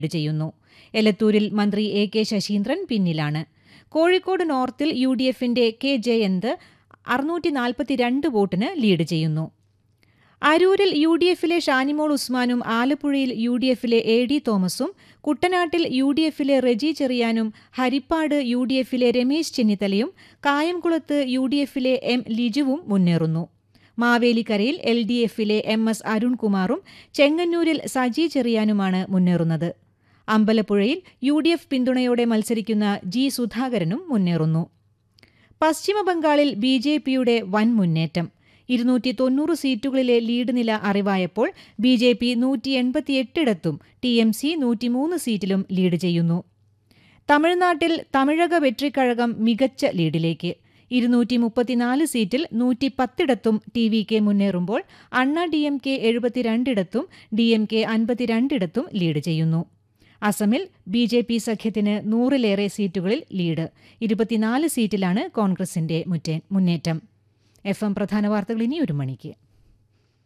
ചെയ്യുന്നു എലത്തൂരിൽ മന്ത്രി A K Saseendran പിന്നിലാണ് കോഴിക്കോട് നോർത്തിൽ യു ഡി എഫിന്റെ കെ ജയന്ത് അറുന്നൂറ്റി നാൽപ്പത്തിരണ്ട് വോട്ടിന് ലീഡ് ചെയ്യുന്നു അരൂരിൽ യു ഡി എഫിലെ ഷാനിമോൾ ഉസ്മാനും ആലപ്പുഴയിൽ യു ഡി എഫിലെ എ ഡി തോമസും കുട്ടനാട്ടിൽ യു ഡി എഫിലെ റെജി ചെറിയാനും ഹരിപ്പാട് യു ഡി എഫിലെ രമേശ് ചെന്നിത്തലയും കായംകുളത്ത് യു ഡി എഫിലെ എം ലിജുവും മുന്നേറുന്നു മാവേലിക്കരയിൽ എൽ ഡി എഫിലെ എം എസ് അരുൺകുമാറും ചെങ്ങന്നൂരിൽ സജി ചെറിയാനുമാണ് മുന്നേറുന്നത് അമ്പലപ്പുഴയിൽ യു ഡി എഫ് പിന്തുണയോടെ മത്സരിക്കുന്ന ജി സുധാകരനും മുന്നേറുന്നു പശ്ചിമബംഗാളിൽ ബി ജെ പിയുടെ വൻ മുന്നേറ്റം ഇരുന്നൂറ്റി തൊണ്ണൂറ് സീറ്റുകളിലെ ലീഡ് നില അറിവായപ്പോൾ ബി ജെ പി നൂറ്റി എൺപത്തിയെട്ടിടത്തും ടി എം സി നൂറ്റിമൂന്ന് സീറ്റിലും ലീഡ് ചെയ്യുന്നു തമിഴ്നാട്ടിൽ തമിഴക വെട്രിക്കഴകം മികച്ച ലീഡിലേക്ക് ഇരുന്നൂറ്റി മുപ്പത്തിനാല് സീറ്റിൽ നൂറ്റി പത്തിടത്തും ടി വി കെ മുന്നേറുമ്പോൾ അണ്ണ ഡി എം കെ എഴുപത്തിരണ്ടിടത്തും ഡി എം കെ അൻപത്തിരണ്ടിടത്തും ലീഡ് ചെയ്യുന്നു അസമിൽ ബി ജെ പി സഖ്യത്തിന് നൂറിലേറെ സീറ്റുകളിൽ ലീഡ് ഇരുപത്തിനാല് സീറ്റിലാണ് കോൺഗ്രസിന്റെ മുന്നേറ്റം എഫ് എം പ്രധാന വാർത്തകൾ ഇനി ഒരു മണിക്ക്